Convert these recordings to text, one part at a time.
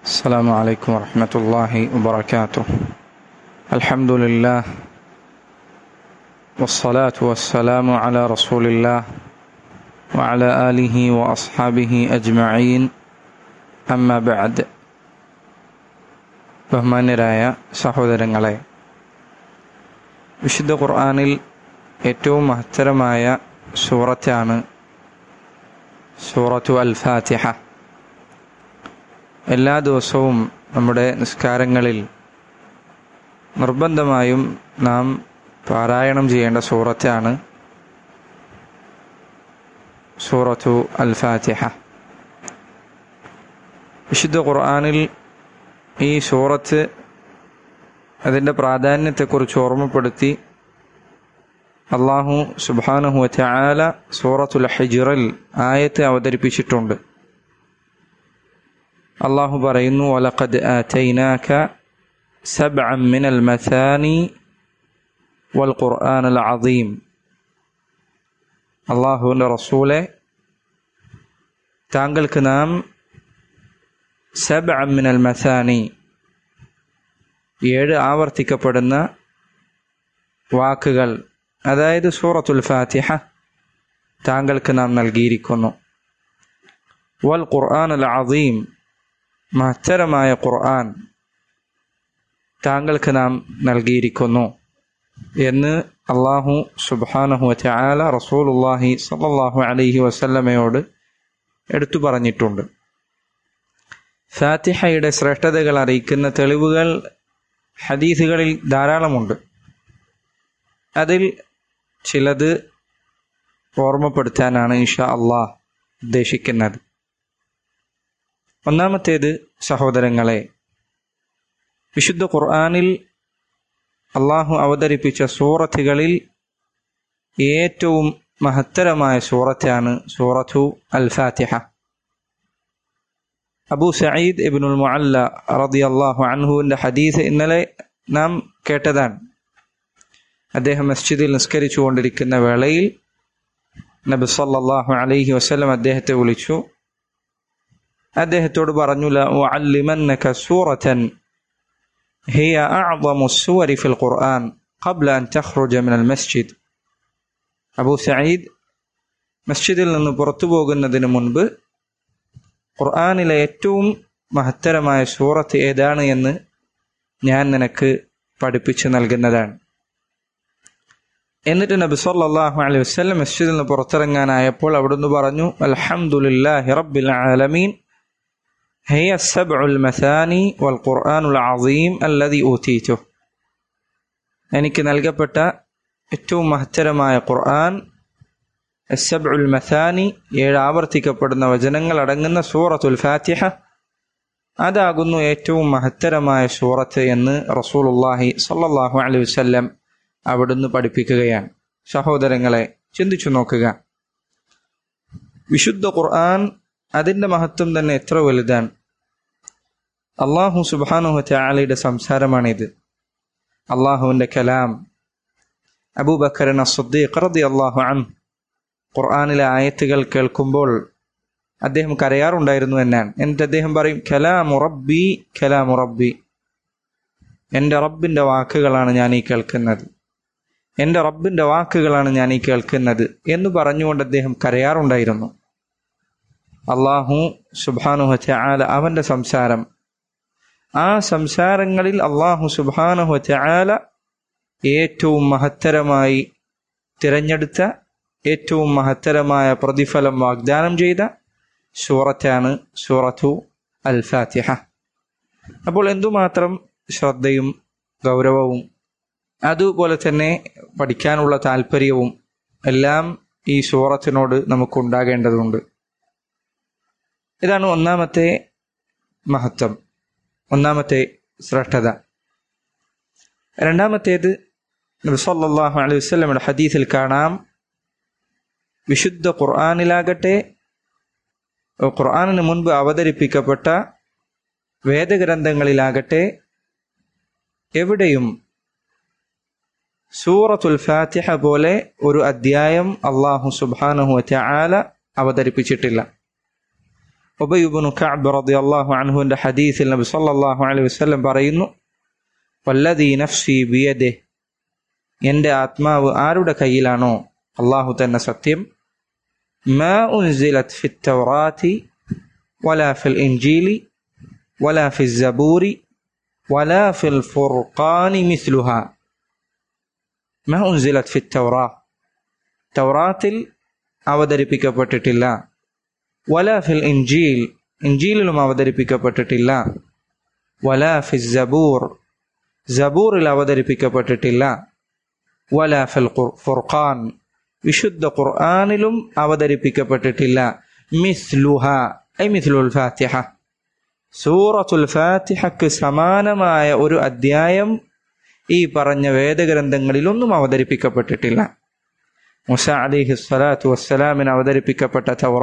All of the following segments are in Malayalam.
السلام عليكم ورحمة الله وبركاته الحمد لله والصلاة والسلام على رسول الله وعلى آله وأصحابه أجمعين أما بعد ബഹുമാന്യരായ സഹോദരങ്ങളെ വിശുദ്ധ ഖുർആാനിൽ ഏറ്റവും മഹത്തരമായ സൂറത്താണ് സൂറത്തു അൽ ഫാത്തിഹ എല്ലാ ദിവസവും നമ്മുടെ നിസ്കാരങ്ങളിൽ നിർബന്ധമായും നാം പാരായണം ചെയ്യേണ്ട സൂറത്താണ് സൂറത്തു അൽ ഫാത്തിഹ വിശുദ്ധ ഖുർആാനിൽ ഈ സൂറത്ത് അതിൻ്റെ പ്രാധാന്യത്തെക്കുറിച്ച് ഓർമ്മപ്പെടുത്തി അള്ളാഹു സുബാനഹു ചായാല സൂറത്തുൽ ഹജിറിൽ ആയത്ത് അവതരിപ്പിച്ചിട്ടുണ്ട് അള്ളാഹു പറയുന്നു വലഖദ് ആതൈനാക സബ്അൻ മിനൽ മഥാനി വൽ ഖുർആൻ അൽ അദീം അള്ളാഹുവിൻ്റെ റസൂലെ താങ്കൾക്ക് നാം സബ്അൻ മിനൽ മഥാനി ഏഴ് ആവർത്തിക്കപ്പെടുന്ന വാക്കുകൾ അതായത് സൂറത്തുൽ ഫാത്തിഹ താങ്കൾക്ക് നാം നൽകിയിരിക്കുന്നു വൽ ഖുർആൻ അൽ അദീം മഹത്തരമായ ഖുർആൻ താങ്കൾക്ക് നാം നൽകിയിരിക്കുന്നു എന്ന് അള്ളാഹു സുബാനഹു ചായാല റസൂലുല്ലാഹി സല്ലാഹു അലൈഹി വസല്ലമയോട് എടുത്തു പറഞ്ഞിട്ടുണ്ട് ഫാത്തിഹയുടെ ശ്രേഷ്ഠതകൾ അറിയിക്കുന്ന തെളിവുകൾ ഹദീസുകളിൽ ധാരാളമുണ്ട് അതിൽ ചിലത് ഓർമ്മപ്പെടുത്താനാണ് ഇഷാ അള്ളാഹ് ഉദ്ദേശിക്കുന്നത് ഒന്നാമത്തേത് സഹോദരങ്ങളെ വിശുദ്ധ ഖുർആാനിൽ അള്ളാഹു അവതരിപ്പിച്ച സൂറത്തുകളിൽ ഏറ്റവും മഹത്തരമായ സൂറത്താണ് സൂറത്തു അൽ ഫാത്തിഹ അബൂ സയ്യിദ് ഇബ്നുൽ മുഅല്ല റതി അള്ളാഹു അൻഹുവിൻ്റെ ഹദീസ് ഇന്നലെ നാം കേട്ടതാണ് അദ്ദേഹം മസ്ജിദിൽ നിസ്കരിച്ചു കൊണ്ടിരിക്കുന്ന വേളയിൽ നബി സല്ലല്ലാഹു അലൈഹി വസല്ലം അദ്ദേഹത്തെ വിളിച്ചു അദ്ദേഹത്തോട് പറഞ്ഞു لأعلمنك سورة هي أعظم السور في القرآن قبل أن تخرج من المسجد അബൂ സയ്യിദ് മസ്ജിദിൽ നിന്ന് പുറത്തു പോകുന്നതിന് മുൻപ് ഖുർആാനിലെ ഏറ്റവും മഹത്തരമായ സൂറത്ത് ഏതാണ് എന്ന് ഞാൻ നിനക്ക് പഠിപ്പിച്ചു നൽകുന്നതാണ് എന്നിട്ട് നബി സല്ലല്ലാഹു അലൈഹി വസല്ലം മസ്ജിദിൽ നിന്ന് പുറത്തിറങ്ങാനായപ്പോൾ അവിടുന്ന് പറഞ്ഞു അൽഹംദുലില്ലാഹി റബ്ബിൽ ആലമീൻ هي السبع المثاني والقرآن العظيم الذي أوتيته എനിക്ക് നൽകപ്പെട്ട ഏറ്റവും മഹത്തരമായ ഖുർആൻ സബ്ഉൽ മഥാനി ഏഴ് ആവർത്തിക്കപ്പെടുന്ന വചനങ്ങൾ അടങ്ങുന്ന സൂറത്തുൽ ഫാത്തിഹ അതാകുന്നു ഏറ്റവും മഹത്തരമായ സൂറത്ത് എന്ന് റസൂലുല്ലാഹി സല്ലല്ലാഹു അലൈഹി വസല്ലം അവിടുന്ന് പഠിപ്പിക്കുകയാണ് സഹോദരങ്ങളെ ചിന്തിച്ചു നോക്കുക വിശുദ്ധ ഖുർആൻ അതിൻ്റെ മഹത്വം തന്നെ എത്ര വലുതാണ് അള്ളാഹു സുബാനുഹ ചാലയുടെ സംസാരമാണിത് അള്ളാഹുവിൻ്റെ കലാം അബൂബക്കരൻ അസുദ്ദീഖ് റതി അള്ളാഹു അൻ ഖുർആാനിലെ ആയത്തുകൾ കേൾക്കുമ്പോൾ അദ്ദേഹം കരയാറുണ്ടായിരുന്നു എന്നാണ് എന്നിട്ട് അദ്ദേഹം പറയും കലാമു റബ്ബി കലാമു റബ്ബി എൻ്റെ റബ്ബിൻ്റെ വാക്കുകളാണ് ഞാൻ ഈ കേൾക്കുന്നത് എൻ്റെ റബ്ബിൻ്റെ വാക്കുകളാണ് ഞാൻ ഈ കേൾക്കുന്നത് എന്ന് പറഞ്ഞുകൊണ്ട് അദ്ദേഹം കരയാറുണ്ടായിരുന്നു അള്ളാഹു സുബാനുഹ ചാല അവൻ്റെ സംസാരം ആ സംസാരങ്ങളിൽ അള്ളാഹു സുബാനുഹ ചാല ഏറ്റവും മഹത്തരമായി തിരഞ്ഞെടുത്ത ഏറ്റവും മഹത്തരമായ പ്രതിഫലം വാഗ്ദാനം ചെയ്ത സൂറത്താണ് സൂറത്തു അൽ ഫാത്തിഹ അപ്പോൾ എന്തുമാത്രം ശ്രദ്ധയും ഗൗരവവും അതുപോലെ തന്നെ പഠിക്കാനുള്ള താല്പര്യവും എല്ലാം ഈ സൂറത്തിനോട് നമുക്കുണ്ടാകേണ്ടതുണ്ട് ഇതാണ് ഒന്നാമത്തെ മഹത്വം ഒന്നാമത്തെ ശ്രേഷ്ഠത രണ്ടാമത്തേത് നബിസല്ലാഹു അലൈഹി വസ്ലമിയുടെ ഹദീസിൽ കാണാം വിശുദ്ധ ഖുർആാനിലാകട്ടെ ഖുർആാനിന് മുൻപ് അവതരിപ്പിക്കപ്പെട്ട വേദഗ്രന്ഥങ്ങളിലാകട്ടെ എവിടെയും സൂറത്തുൽ ഫാത്തിഹ പോലെ ഒരു അധ്യായം അള്ളാഹു സുബാനഹു ചാല അവതരിപ്പിച്ചിട്ടില്ല ഉബയുബിനു കഅബ് റളിയല്ലാഹു അൻഹുവിന്റെ ഹദീസിൽ നബി സല്ലല്ലാഹു അലൈഹി വസല്ലം പറയുന്നു വല്ലദീ നഫ്സി ബിയദെ എൻ്റെ ആത്മാവ് ആരുടെ കയ്യിലാണോ അള്ളാഹു തന്നെ സത്യം മാ ഉൻസിലത് ഫി തൗറാത്തി വലാ ഫിൽ ഇൻജീലി വലാ ഫി സബൂരി വലാ ഫിൽ ഫുർഖാനി മിസ്ലുഹ മാ ഉൻസിലത് ഫി തൗറാ തൗറാത്തിൽ അവതരിപ്പിക്കപ്പെട്ടിട്ടില്ല വല ഫിൽ ഇൻജീൽ ഇൻജീലിലും അവതരിപ്പിക്കപ്പെട്ടിട്ടില്ല വല ഫിൽ ജബൂർ ജബൂറിൽ അവതരിപ്പിക്കപ്പെട്ടിട്ടില്ല വല ഫിൽ ഫുർഖാൻ വിശുദ്ധ ഖുർആാനിലും അവതരിപ്പിക്കപ്പെട്ടിട്ടില്ല മിസ്ലുഹ ഐ മിസ്ലുൽ ഫാത്തിഹ സൂറത്തുൽ ഫാത്തിഹക്ക് സമാനമായ ഒരു അധ്യായം ഈ പറഞ്ഞ വേദഗ്രന്ഥങ്ങളിലൊന്നും അവതരിപ്പിക്കപ്പെട്ടിട്ടില്ല മുസ അലിഹി സ്വലാത്തു വസ്സലാമിന് അവതരിപ്പിക്കപ്പെട്ട തൗറ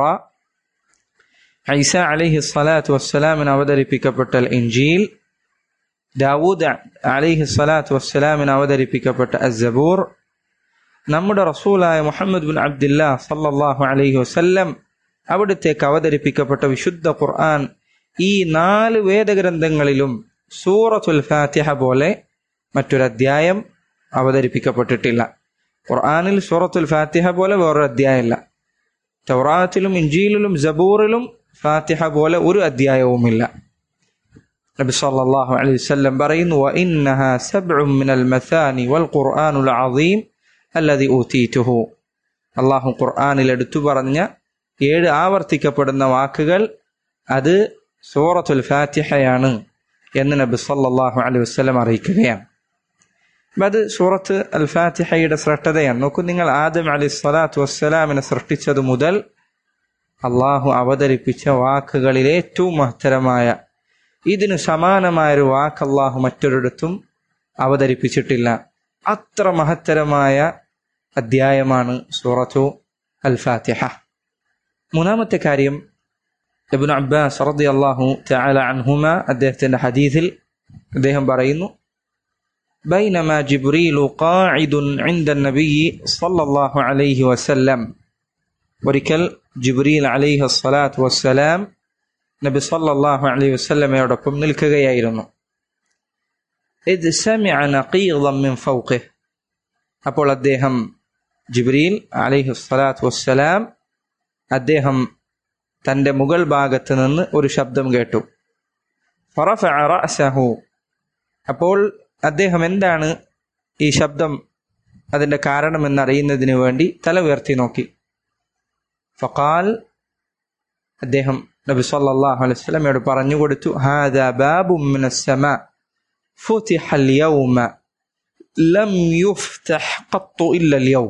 ഐസ അലിഹി സ്വലാത്തു വസ്സലാമിന് അവതരിപ്പിക്കപ്പെട്ട ഇൻജീൽ ദാവൂദ് അലിഹി സ്വലാത്തു വസ്സലാമിന് അവതരിപ്പിക്കപ്പെട്ട അസബൂർ നമ്മുടെ റസൂലായ മുഹമ്മദ് ബിൻ അബ്ദില്ല സല്ലല്ലാഹു അലൈഹി വസല്ലം അവിടത്തേക്ക് അവതരിപ്പിക്കപ്പെട്ട വിശുദ്ധ ഖുർആൻ ഈ നാല് വേദഗ്രന്ഥങ്ങളിലും സൂറത്തുൽ ഫാത്തിഹ പോലെ മറ്റൊരു അധ്യായം അവതരിപ്പിക്കപ്പെട്ടിട്ടില്ല ഖുർആാനിൽ സൂറത്തുൽ ഫാത്തിഹ പോലെ വേറൊരു അധ്യായമില്ല തൗറാത്തിലും ഇഞ്ചിയിലും ജബൂറിലും ഫാത്തിഹ പോലെ ഒരു അധ്യായവുമില്ല നബി സല്ലല്ലാഹു അലൈഹി വസല്ലം പറയുന്നു വഇന്നഹ സബ്ഉം മിനൽ മസാനി വൽ ഖുർആനുൽ അസീം അല്ലദി ഊതീതുഹു അല്ലാഹു ഖുർആനിൽ എടുത്തു പറഞ്ഞ ഏഴ് ആവർത്തിക്കപ്പെടുന്ന വാക്കുകൾ അത് സൂറത്തുൽ ഫാത്തിഹയാണ് എന്ന് നബി സല്ലല്ലാഹു അലൈഹി വസല്ലം അറിയിക്കുകയാണ് അത് സൂറത്ത് അൽ ഫാത്തിഹയുടെ ശ്രദ്ധതയാണ് നോക്കൂ നിങ്ങൾ ആദം അലി സ്വലാത്തു വസ്സലാമിനെ സൃഷ്ടിച്ചത് മുതൽ അള്ളാഹു അവതരിപ്പിച്ച വാക്കുകളിൽ ഏറ്റവും മഹത്തരമായ ഇതിന് സമാനമായ ഒരു വാക്ക് അള്ളാഹു മറ്റൊരിടത്തും അവതരിപ്പിച്ചിട്ടില്ല അത്ര മഹത്തരമായ അധ്യായമാണ് സൂറത്തു അൽ ഫാത്തിഹ മൂന്നാമത്തെ കാര്യം ഇബ്നു അബ്ബാസ് റതി അള്ളാഹു തആല അൻഹുമ അദ്ദേഹത്തിന്റെ ഹദീസിൽ അദ്ദേഹം പറയുന്നു بينما جبريل قاعد عند النبي صلى الله عليه وسلم ഒരിക്കൽ ജിബ്രീൽ അലൈഹി സ്വലാത്തു വസ്സലാം നബി സല്ലല്ലാഹു അലൈഹി വസല്ലമയോടൊപ്പം നിൽക്കുകയായിരുന്നു ഇത് സമിഅ നഖീദൻ മിൻ ഫൗഖിഹ് അപ്പോൾ അദ്ദേഹം ജിബ്രീൽ അലൈഹി സ്വലാത്തു വസ്സലാം അദ്ദേഹം തന്റെ മുകൾ ഭാഗത്ത് നിന്ന് ഒരു ശബ്ദം കേട്ടു ഫറഫഅ റഅസഹു അപ്പോൾ അദ്ദേഹം എന്താണ് ഈ ശബ്ദം അതിന്റെ കാരണമെന്നറിയുന്നതിന് വേണ്ടി തല ഉയർത്തി നോക്കി ഫഖാൽ അദ്ദേഹം നബി സല്ലല്ലാഹു അലൈഹി വസല്ലമയോട് പറഞ്ഞു കൊടുത്തു ഹാദാ ബാബും മിനസ് സമാ ഫുതിഹ اليوم ലം യുഫ്തഹ് ഖത്തു ഇല്ല اليوم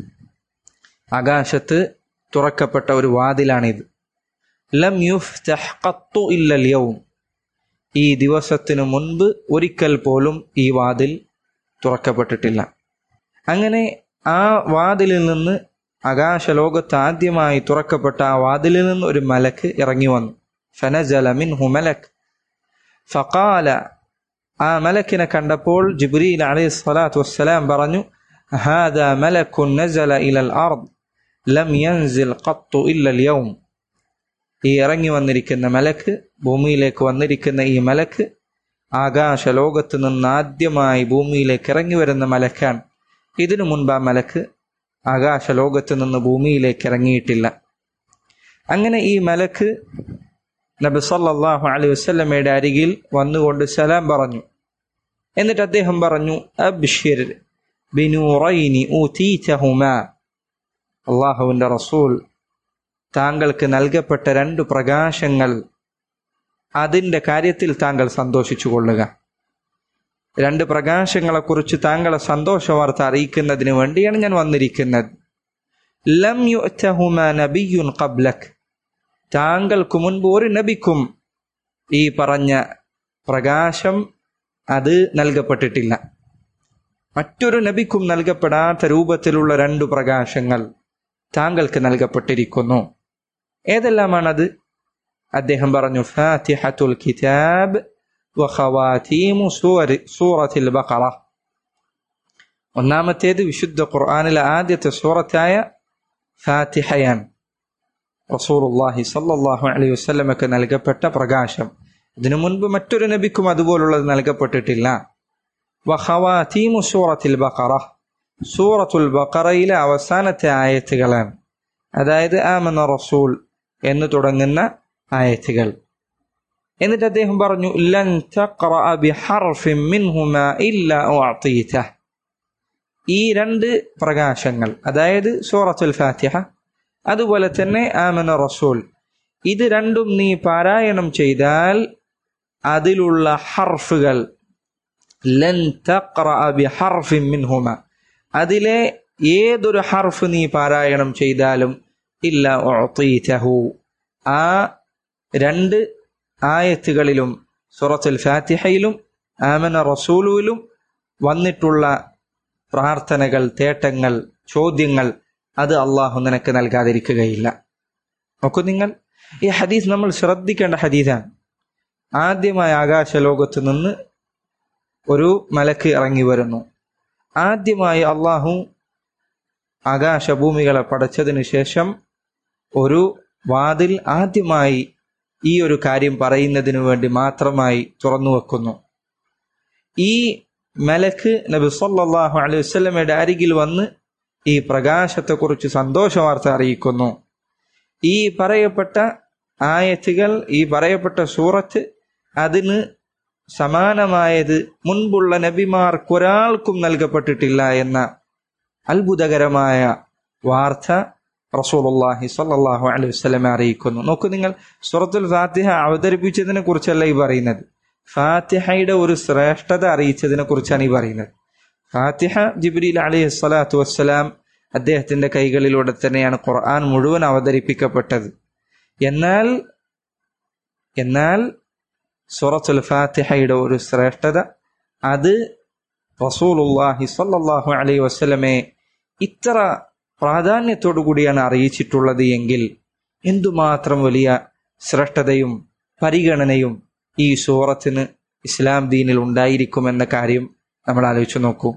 ആകാശത്ത് തുറക്കപ്പെട്ട ഒരു വാതിലാണിത് ലം യുഫ്തഹ് ഖത്തു ഇല്ല اليوم ഈ ദിവസത്തിനു മുൻപ് ഒരിക്കൽ പോലും ഈ വാതിൽ തുറക്കപ്പെട്ടിട്ടില്ല അങ്ങനെ ആ വാതിലിൽ നിന്ന് ആകാശലോകത്ത് ആദ്യമായി തുറക്കപ്പെട്ട ആ വാതിലിൽ നിന്ന് ഒരു മലക്ക് ഇറങ്ങി വന്നു ഫനജല മിൻഹു മലക് ഫഖാല ആ മലക്കിനെ കണ്ടപ്പോൾ ജിബ്രീൽ അലൈഹി സ്വലാത്തു വസ്സലാം പറഞ്ഞു ഹാദാ മലക്കുൻ നസല ഇലൽ അർദ് ലം യൻസിൽ ഖത്തു ഇല്ല യൗം ഈ ഇറങ്ങി വന്നിരിക്കുന്ന മലക്ക് ഭൂമിയിലേക്ക് വന്നിരിക്കുന്ന ഈ മലക്ക് ആകാശ ലോകത്ത് നിന്ന് ആദ്യമായി ഭൂമിയിലേക്ക് ഇറങ്ങി വരുന്ന മലക്കാണ് ഇതിനു മുൻപ് ആ മലക്ക് ആകാശ ലോകത്ത് നിന്ന് ഭൂമിയിലേക്ക് ഇറങ്ങിയിട്ടില്ല അങ്ങനെ ഈ മലക്ക് നബി സല്ലല്ലാഹു അലൈഹി വസല്ലമയുടെ അരികിൽ വന്നുകൊണ്ട് സലാം പറഞ്ഞു എന്നിട്ട് അദ്ദേഹം പറഞ്ഞു അബ്ഷിർ ബിനൂറൈനി ഊതീതഹുമാ അള്ളാഹുവിന്റെ റസൂൽ താങ്കൾക്ക് നൽകപ്പെട്ട രണ്ട് പ്രകാശങ്ങൾ അതിന്റെ കാര്യത്തിൽ താങ്കൾ സന്തോഷിച്ചു കൊള്ളുക രണ്ട് പ്രകാശങ്ങളെക്കുറിച്ച് താങ്കളെ സന്തോഷ വാർത്ത അറിയിക്കുന്നതിന് വേണ്ടിയാണ് ഞാൻ വന്നിരിക്കുന്നത് ലം യുഅ്തഹുമാ നബിയുൻ ഖബ്ലക് താങ്കൾക്ക് മുൻപ് ഒരു നബിക്കും ഈ പറഞ്ഞ പ്രകാശം അത് നൽകപ്പെട്ടിട്ടില്ല മറ്റൊരു നബിക്കും നൽകപ്പെടാത്ത രൂപത്തിലുള്ള രണ്ടു പ്രകാശങ്ങൾ താങ്കൾക്ക് നൽകപ്പെട്ടിരിക്കുന്നു ഏതെല്ലാമാണത് അദ്ദേഹം പറഞ്ഞു ഫാത്തിഹത്തുൽ കിതാബ് വഖവാതീമു സൂറ സൂറത്തിൽ ബഖറ ഒന്നാമത്തേത് വിശുദ്ധ ഖുർആനിലെ ആദ്യത്തെ സൂറത്തായ ഫാത്തിഹയാണ് റസൂലുള്ളാഹി സല്ലല്ലാഹു അലൈഹി വസല്ലമക്ക് നൽകപ്പെട്ട പ്രകാശം ഇതിനു മുൻപ് മറ്റൊരു നബിക്കും അതുപോലുള്ളത് നൽകപ്പെട്ടിട്ടില്ല വഖവാതീമു സൂറത്തിൽ ബഖറ സൂറത്തുൽ ബഖറയിലെ അവസാനത്തെ ആയത്തുകളാണ് അതായത് ആമന റസൂൽ എന്ന് തുടങ്ങുന്ന ആയത്തുകൾ എന്നിട്ട് അദ്ദേഹം പറഞ്ഞു ലൻ തഖറഅ ബിഹർഫിൻ മിൻഹുമാ ഇല്ലാ ഉഅതീതഹ ഈ രണ്ട് പ്രകാശങ്ങൾ അതായത് സൂറത്തുൽ ഫാത്തിഹ അതുപോലെ തന്നെ ആമന റസൂൽ ഇത് രണ്ടും നീ പാരായണം ചെയ്താൽ അതിലുള്ള ഹർഫുകൾ ലൻ തഖറഅ ബിഹർഫിൻ മിൻഹുമ അതിലെ ഏതൊരു ഹർഫ് നീ പാരായണം ചെയ്താലും ഇല്ല ഉഅതീതഹു ആ രണ്ട് ആയത്തുകളിലും സൂറത്തുൽ ഫാത്തിഹയിലും ആമന റസൂലുവിലും വന്നിട്ടുള്ള പ്രാർത്ഥനകൾ തേട്ടങ്ങൾ ചോദ്യങ്ങൾ അത് അള്ളാഹു നിനക്ക് നൽകാതിരിക്കുകയില്ല നോക്കൂ നിങ്ങൾ ഈ ഹദീസ് നമ്മൾ ശ്രദ്ധിക്കേണ്ട ഹദീസാണ് ആദ്യമായി ആകാശ ലോകത്ത് നിന്ന് ഒരു മലക്ക് ഇറങ്ങി വരുന്നു ആദ്യമായി അള്ളാഹു ആകാശഭൂമികളെ പടച്ചതിന് ശേഷം ഒരു വാതിൽ ആദ്യമായി ഈ ഒരു കാര്യം പറയുന്നതിനു വേണ്ടി മാത്രമായി തുറന്നു വെക്കുന്നു ഈ മലക്ക് നബി സല്ലല്ലാഹു അലൈഹി വസല്ലമയുടെ അരികിൽ വന്ന് ഈ പ്രകാശത്തെക്കുറിച്ച് സന്തോഷ വാർത്ത അറിയിക്കുന്നു ഈ പറയപ്പെട്ട ആയത്തുകൾ ഈ പറയപ്പെട്ട സൂറത്ത് അതിന് സമാനമായത് മുൻപുള്ള നബിമാർക്കൊരാൾക്കും നൽകപ്പെട്ടിട്ടില്ല എന്ന അത്ഭുതകരമായ വാർത്ത റസൂലുള്ളാഹി സ്വല്ലല്ലാഹു അലൈഹി വസല്ലമ അറിയിക്കുന്നു നോക്കൂ നിങ്ങൾ സൂറത്തുൽ ഫാത്തിഹ അവതരിപ്പിച്ചതിനെ കുറിച്ചല്ല ഈ പറയുന്നത് ഫാത്തിഹയുടെ ഒരു ശ്രേഷ്ഠത അറിയിച്ചതിനെ കുറിച്ചാണ് ഈ പറയുന്നത് ഫാത്തിഹ ജിബ്രീൽ അലൈഹി സ്വലാത്തു വസ്സലാം അദ്ദേഹത്തിന്റെ കൈകളിലൂടെ തന്നെയാണ് ഖുർആൻ മുഴുവൻ അവതരിപ്പിക്കപ്പെട്ടത് എന്നാൽ എന്നാൽ സൂറത്തുൽ ഫാത്തിഹയുടെ ഒരു ശ്രേഷ്ഠത അത് റസൂലുള്ളാഹി സ്വല്ലല്ലാഹു അലൈഹി വസല്ലമയെ ഇത്ര പ്രാധാന്യത്തോടു കൂടിയാണ് അറിയിച്ചിട്ടുള്ളത് എങ്കിൽ എന്തുമാത്രം വലിയ ശ്രേഷ്ഠതയും പരിഗണനയും ഈ സൂറത്തിന് ഇസ്ലാം ദീനിൽ ഉണ്ടായിരിക്കുമെന്ന കാര്യം നമ്മൾ ആലോചിച്ചു നോക്കൂ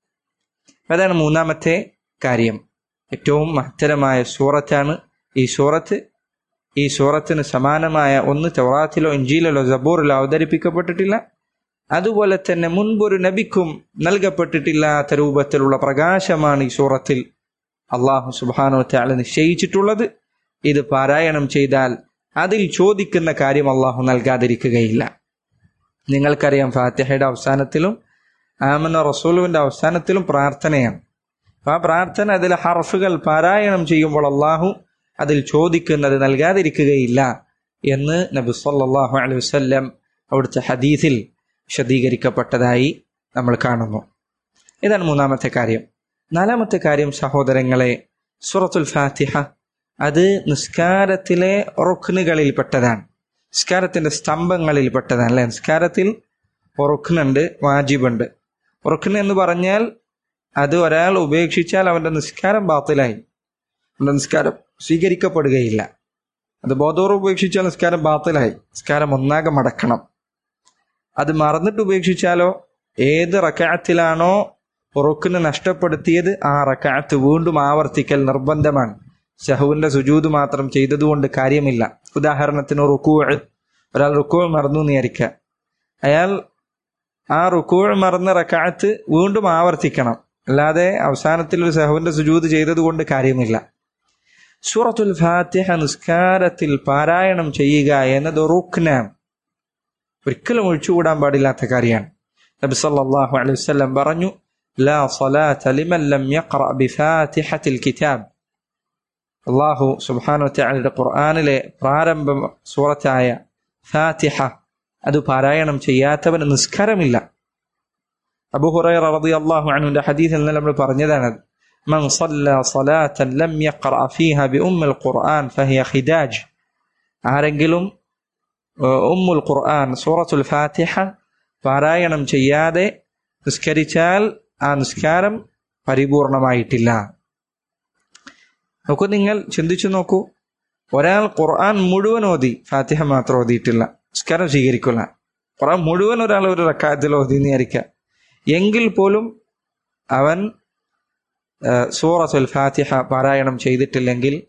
അതാണ് മൂന്നാമത്തെ കാര്യം ഏറ്റവും മഹത്തരമായ സൂറത്താണ് ഈ സൂറത്ത് ഈ സൂറത്തിന് സമാനമായ ഒന്ന് ചൗറാത്തിലോ ഇഞ്ചിയിലോ ജബൂറിലോ അവതരിപ്പിക്കപ്പെട്ടിട്ടില്ല അതുപോലെ തന്നെ മുൻപൊരു നബിക്കും നൽകപ്പെട്ടിട്ടില്ലാത്ത രൂപത്തിലുള്ള പ്രകാശമാണ് ഈ സൂറത്തിൽ അള്ളാഹു സുബാനോ താല നിശ്ചയിച്ചിട്ടുള്ളത് ഇത് പാരായണം ചെയ്താൽ അതിൽ ചോദിക്കുന്ന കാര്യം അള്ളാഹു നൽകാതിരിക്കുകയില്ല നിങ്ങൾക്കറിയാം ഫാത്തിഹയുടെ അവസാനത്തിലും ആമന റസൂലുവിന്റെ അവസാനത്തിലും പ്രാർത്ഥനയാണ് അപ്പൊ ആ പ്രാർത്ഥന അതിലെ ഹർഫുകൾ പാരായണം ചെയ്യുമ്പോൾ അള്ളാഹു അതിൽ ചോദിക്കുന്നത് നൽകാതിരിക്കുകയില്ല എന്ന് നബി സല്ലല്ലാഹു അലൈഹി വസല്ലം അവിടുത്തെ ഹദീസിൽ വിശദീകരിക്കപ്പെട്ടതായി നമ്മൾ കാണുന്നു ഇതാണ് മൂന്നാമത്തെ കാര്യം നാലാമത്തെ കാര്യം സഹോദരങ്ങളെ സൂറത്തുൽ ഫാത്തിഹ അത് നിസ്കാരത്തിലെ റുഖ്നുകളിൽപ്പെട്ടതാണ് നിസ്കാരത്തിന്റെ സ്തംഭങ്ങളിൽപ്പെട്ടതാണ് അല്ലെ നിസ്കാരത്തിൽ റുഖ്നുണ്ട് വാജിബുണ്ട് റുഖ്ന് എന്ന് പറഞ്ഞാൽ അത് ഒരാൾ ഉപേക്ഷിച്ചാൽ അവന്റെ നിസ്കാരം ബാത്തിലായി അവന്റെ നിസ്കാരം സ്വീകരിക്കപ്പെടുകയില്ല അത് ബോധോറും ഉപേക്ഷിച്ചാൽ നിസ്കാരം ബാത്തിലായി നിസ്കാരം ഒന്നാകെ മടക്കണം അത് മറന്നിട്ട് ഉപേക്ഷിച്ചാലോ ഏത് റക്കാത്തിലാണോ റുക്കിന് നഷ്ടപ്പെടുത്തിയത് ആ റക്കാത്ത് വീണ്ടും ആവർത്തിക്കൽ നിർബന്ധമാണ് ഷഹുവിന്റെ സുജൂത് മാത്രം ചെയ്തതുകൊണ്ട് കാര്യമില്ല ഉദാഹരണത്തിന് റുക്കൂ ഒരാൾ റുക്കൂ മറന്നു നേരിക്കുക അയാൾ ആ റുക്കൂ മറന്ന റക്കാത്ത് വീണ്ടും ആവർത്തിക്കണം അല്ലാതെ അവസാനത്തിൽ ഒരു സഹുവിന്റെ സുജൂത് ചെയ്തത് കൊണ്ട് കാര്യമില്ല സൂറത്തുൽ ഫാത്തിഹ നിസ്കാരത്തിൽ പാരായണം ചെയ്യുക എന്നത് റുക്നാണ് ഒരിക്കലും ഒഴിച്ചുകൂടാൻ പാടില്ലാത്ത കാര്യമാണ് നബി സല്ലല്ലാഹു അലൈഹി വസല്ലം പറഞ്ഞു ലാ സ്വലാത്ത ലിമൻ ലം യഖറ ബിഫാത്തിഹത്തിൽ കിതാബ് അള്ളാഹു സുബ്ഹാനഹു വതആലയുടെ ഖുർആനിലെ പ്രാരംഭ സൂറത്തായ ഫാത്തിഹ അത് പാരായണം ചെയ്യാത്തവന് നിസ്കാരമില്ല അബൂ ഹുറൈറ റളിയല്ലാഹു അൻഹുവിന്റെ ഹദീസിൽ നിന്ന് നമ്മൾ പറഞ്ഞതാണ് من صلى صلاة لم يقرأ فيها بأم القرآن فهي خداج ആരെങ്കിലും ഉമ്മുൽ ഖുർആൻ സൂറത്തുൽ ഫാത്തിഹ പാരായണം ചെയ്യാതെ നിസ്കരിച്ചാൽ ആ നിസ്കാരം പരിപൂർണമായിട്ടില്ല നോക്കൂ നിങ്ങൾ ചിന്തിച്ചു നോക്കൂ ഒരാൾ ഖുർആൻ മുഴുവൻ ഓതി ഫാത്തിഹ മാത്രം ഓതിയിട്ടില്ല നിസ്കാരം സ്വീകരിക്കില്ല ഖുർആൻ മുഴുവൻ ഒരാൾ ഒരു റക്കായത്തിൽ ഓതി വിചാരിക്കുക എങ്കിൽ പോലും അവൻ സൂറത്തുൽ ഫാത്തിഹ പാരായണം ചെയ്തിട്ടില്ലെങ്കിൽ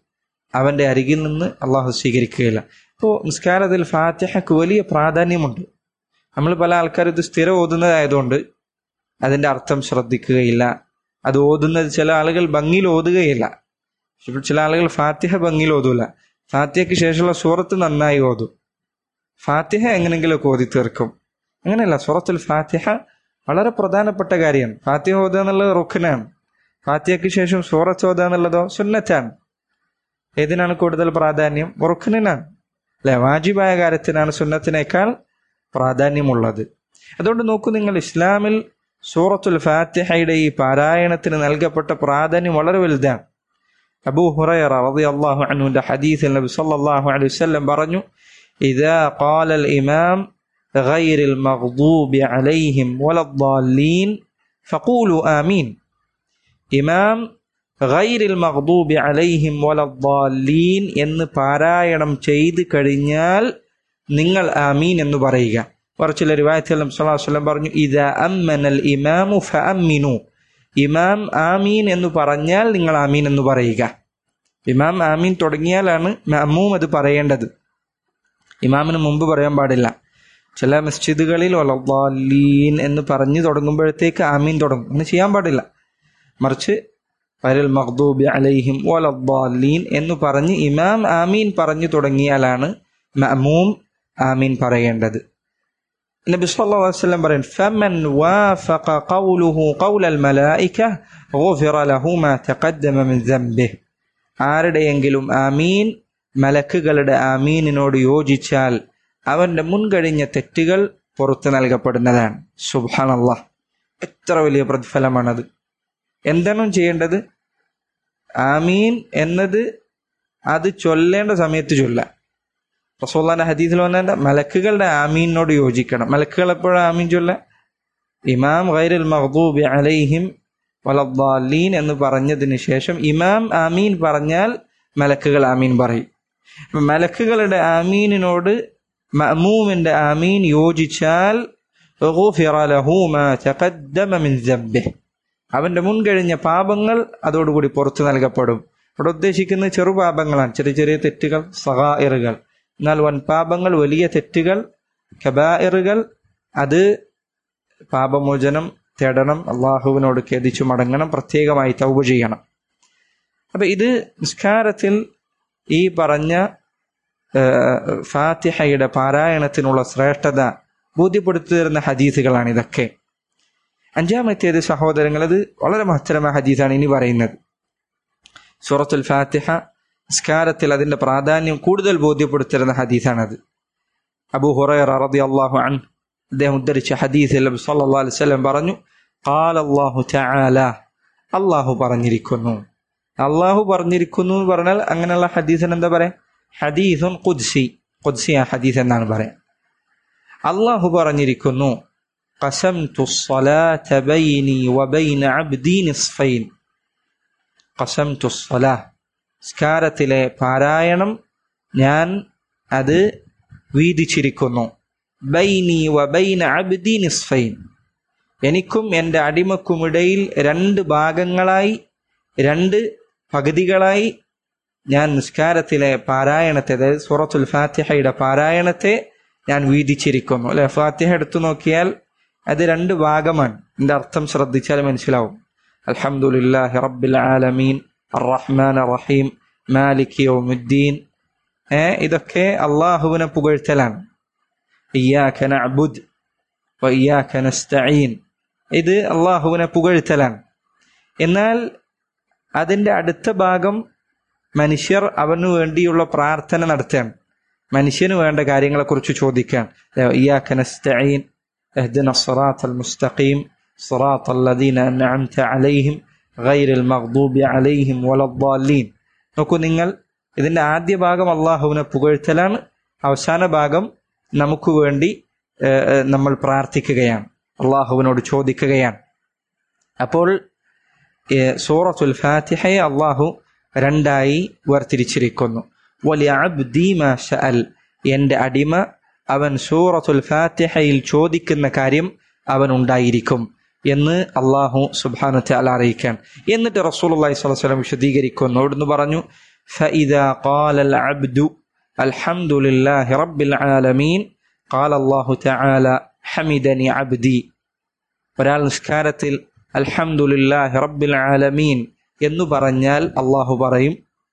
അവന്റെ അരികിൽ നിന്ന് അള്ളാഹു സ്വീകരിക്കുകയില്ല അപ്പോൾ നിസ്കാരത്തിൽ ഫാത്തിഹക്ക് വലിയ പ്രാധാന്യമുണ്ട് നമ്മൾ പല ആൾക്കാരും ഇത് സ്ഥിരം ഓതുന്നതായതുകൊണ്ട് അതിന്റെ അർത്ഥം ശ്രദ്ധിക്കുകയില്ല അത് ഓതുന്നത് ചില ആളുകൾ ഭംഗിയിൽ ഓതുകയില്ല ഇപ്പോൾ ചില ആളുകൾ ഫാത്തിഹ ഭംഗിയിൽ ഓതൂല ഫാത്തിഹയ്ക്ക് ശേഷമുള്ള സൂറത്ത് നന്നായി ഓതും ഫാത്തിഹ എങ്ങനെങ്കിലുമൊക്കെ ഓതി തീർക്കും അങ്ങനെയല്ല സൂറത്തുൽ ഫാത്തിഹ വളരെ പ്രധാനപ്പെട്ട കാര്യമാണ് ഫാത്തിഹ ഓതുക എന്നുള്ളത് റുഖനാണ് ഫാത്തിഹയ്ക്ക് ശേഷം സൂറത്ത് ഓതുക എന്നുള്ളതോ സുന്നത്താണ് ഏതിനാണ് കൂടുതൽ പ്രാധാന്യം റുഖനിനാണ് അല്ലെ വാജിബായ കാര്യത്തിനാണ് സുന്നത്തിനേക്കാൾ പ്രാധാന്യമുള്ളത് അതുകൊണ്ട് നോക്കൂ നിങ്ങൾ ഇസ്ലാമിൽ സൂറത്തുൽ ഫാത്തിഹയുടെ ഈ പാരായണത്തിന് നൽകപ്പെട്ട പ്രാധാന്യം വളരെ വലുതാണ് അബൂ ഹുറൈറ റളിയല്ലാഹു അൻഹുവിന്റെ ഹദീസിൽ നബി സല്ലല്ലാഹു അലൈഹി വസല്ലം പറഞ്ഞു ഇദാ ഖാല അൽ ഇമാം غير المغضوب عليهم ولا الضالين فقولوا آمين ഇമാം ഗൈരിൽ മഗ്ദൂബി അലൈഹിം വലദ്ദാലീൻ എന്ന് പാരായണം ചെയ്ത് കഴിഞ്ഞാൽ നിങ്ങൾ ആമീൻ എന്ന് പറയുക കുറച്ചില്ല റിവായത്തിലും സ്വലാസ്ലം പറഞ്ഞു ഇത് അമ്മനൽ ഇമാമു ഫഅമ്മിനു ഇമാം ആമീൻ എന്ന് പറഞ്ഞാൽ നിങ്ങൾ ആമീൻ എന്ന് പറയുക ഇമാം ആമീൻ തുടങ്ങിയാലാണ് മഅമൂം അത് പറയേണ്ടത് ഇമാമിന് മുമ്പ് പറയാൻ പാടില്ല ചില മസ്ജിദുകളിൽ വലദ്ദാലീൻ എന്ന് പറഞ്ഞു തുടങ്ങുമ്പോഴത്തേക്ക് ആമീൻ തുടങ്ങും എന്ന് ചെയ്യാൻ പാടില്ല മറിച്ച് വരൽ മഖ്ദൂബി അലൈഹിം വലദ്ദാലീൻ എന്ന് പറഞ്ഞ് ഇമാം ആമീൻ പറഞ്ഞു തുടങ്ങിയാലാണ് മഅമൂം ആമീൻ പറയേണ്ടത് നബി സല്ലല്ലാഹു അലൈഹി വസല്ലം പറയും ഫമൻ വാഫഖ ഖൗലുഹു ഖൗലൽ മലായിക ഗുഫിറ ലഹു മാ തഖദ്ദമ മിൻ ദംബിഹി ആരുടെയെങ്കിലും ആമീൻ മലക്കുകളുടെ ആമീനിനോട് യോജിച്ചാൽ അവന്റെ മുൻകഴിഞ്ഞ തെറ്റുകൾ പുറത്തു നൽകപ്പെടുന്നതാണ് സുബ്ഹാനല്ലാഹ് എത്ര വലിയ പ്രതിഫലമാണത് എന്താണ് ചെയ്യേണ്ടത് ആമീൻ എന്നത് അത് ചൊല്ലേണ്ട സമയത്ത് ചൊല്ല റസോല്ലാന്റെ ഹദീസിൽ വന്ന മലക്കുകളുടെ ആമീനോട് യോജിക്കണം മലക്കുകൾ എപ്പോഴും ആമീൻ ചൊല്ല ഇമാം ഗൈറുൽ മഹദൂബി അലൈഹിം വലദ്ദാലീൻ എന്ന് പറഞ്ഞതിന് ശേഷം ഇമാം ആമീൻ പറഞ്ഞാൽ മലക്കുകൾ ആമീൻ പറയും അപ്പൊ മലക്കുകളുടെ ആമീനിനോട് മഅമൂമിന്റെ ആമീൻ യോജിച്ചാൽ غفر له ما تقدم من ذنبه അവന്റെ മുൻകഴിഞ്ഞ പാപങ്ങൾ അതോടുകൂടി പുറത്തു നൽകപ്പെടും ഇവിടെ ഉദ്ദേശിക്കുന്നത് ചെറുപാപങ്ങളാണ് ചെറിയ ചെറിയ തെറ്റുകൾ സഹായിറുകൾ എന്നാൽ വൻ പാപങ്ങൾ വലിയ തെറ്റുകൾ കബായിറുകൾ അത് പാപമോചനം തേടണം അള്ളാഹുവിനോട് ഖേദിച്ചു മടങ്ങണം പ്രത്യേകമായി തൗബ ചെയ്യണം അപ്പൊ ഇത് നിസ്കാരത്തിൽ ഈ പറഞ്ഞ ഫാത്തിഹയുടെ പാരായണത്തിനുള്ള ശ്രേഷ്ഠത ബോധ്യപ്പെടുത്തി തരുന്ന ഹദീസുകളാണ് ഇതൊക്കെ അഞ്ചാമത്തേത് സഹോദരങ്ങൾ അത് വളരെ മഹത്തരമായ ഹദീസാണ് ഇനി പറയുന്നത് സൂറത്തുൽ ഫാത്തിഹ നിസ്കാരത്തിൽ അതിന്റെ പ്രാധാന്യം കൂടുതൽ ബോധ്യപ്പെടുത്തിരുന്ന ഹദീസാണത് അബു ഹുറൈറ റളിയല്ലാഹു അൻ അദ്ദേഹം ഉദ്ധരിച്ച ഹദീസിൽ നബി സല്ലല്ലാഹു അലൈഹി വസല്ലം പറഞ്ഞു ഖാല അല്ലാഹു തആല അല്ലാഹു പറഞ്ഞിരിക്കുന്നു അല്ലാഹു പറഞ്ഞിരിക്കുന്നു എന്ന് പറഞ്ഞാൽ അങ്ങനെയുള്ള ഹദീസിന് എന്താ പറയാ ഹദീസുൻ ഖുദ്സി ഖുദ്സി ആ ഹദീസ് എന്നാണ് പറയാ അല്ലാഹു പറഞ്ഞിരിക്കുന്നു قسمت الصلاة بيني وبين عبدي نصفين قسمت الصلاة സ്കാരത്തിലെ പാരായണം ഞാൻ അത് വീതിച്ചിരിക്കുന്നു ബൈനി വബൈന അബ്ദി നിസ്ഫൈൻ എനിക്കും എൻ്റെ അടിമക്കുമിടയിൽ രണ്ട് ഭാഗങ്ങളായി രണ്ട് പകുതികളായി ഞാൻ നിസ്കാരത്തിലെ പാരായണത്തെ അതായത് സൂറത്തുൽ ഫാത്തിഹയുടെ പാരായണത്തെ ഞാൻ വീതിച്ചിരിക്കുന്നു അല്ലെ ഫാത്തിഹ എടുത്തു നോക്കിയാൽ അത് രണ്ട് ഭാഗമാണ് എൻ്റെ അർത്ഥം ശ്രദ്ധിച്ചാൽ മനസ്സിലാവും അൽഹംദുലില്ലാഹി റബ്ബിൽ ആലമീൻ അറഹ്മാൻ റഹീം മാലിക് യൗമുദ്ദീൻ ഏ ഇതൊക്കെ അള്ളാഹുവിനെ പുകഴ്ത്തലാണ് ഇയ്യാക നഅ്ബുദ് വ ഇയ്യാക നസ്തഈൻ ഇത് അള്ളാഹുവിനെ പുകഴ്ത്തലാണ് എന്നാൽ അതിന്റെ അടുത്ത ഭാഗം മനുഷ്യർ അവനു വേണ്ടിയുള്ള പ്രാർത്ഥന നടത്തുകയാണ് മനുഷ്യന് വേണ്ട കാര്യങ്ങളെക്കുറിച്ച് ചോദിക്കാൻ ഇയ്യാക നസ്തഈൻ اهدنا الصراط المستقيم صراط الذين أنعمت عليهم غير المغضوب عليهم ولا الضالين നോക്കൂ നിങ്ങൾ ഇതിന്റെ ആദ്യ ഭാഗം അള്ളാഹുവിനെ പുകഴ്ത്തലാണ് അവസാന ഭാഗം നമുക്ക് വേണ്ടി നമ്മൾ പ്രാർത്ഥിക്കുകയാണ് അള്ളാഹുവിനോട് ചോദിക്കുകയാണ് അപ്പോൾ സൂറത്തുൽ ഫാത്തിഹയെ അള്ളാഹു രണ്ടായി വേർതിരിച്ചിരിക്കുന്നു വലിയ അബ്ദി മാഷഅൽ എന്റെ അടിമ അവൻ സൂറത്തുൽ ഫാത്തിഹയിൽ ചോദിക്കുന്ന കാര്യം അവൻ ഉണ്ടായിരിക്കും എന്ന് അള്ളാഹു സുബാനത്തെ അല അറിയിക്കാൻ എന്നിട്ട് റസൂൽ അള്ളഹി സ്വലം വിശദീകരിക്കുന്നു അവിടുന്ന് പറഞ്ഞു فإذا قال العبد الحمد لله رب العالمين قال الله تعالى حمدني عبدي ഒരാൾ നിസ്കാരത്തിൽ അൽഹംദുലില്ലാഹി റബ്ബിൽ ആലമീൻ എന്ന് പറഞ്ഞാൽ അള്ളാഹു പറയും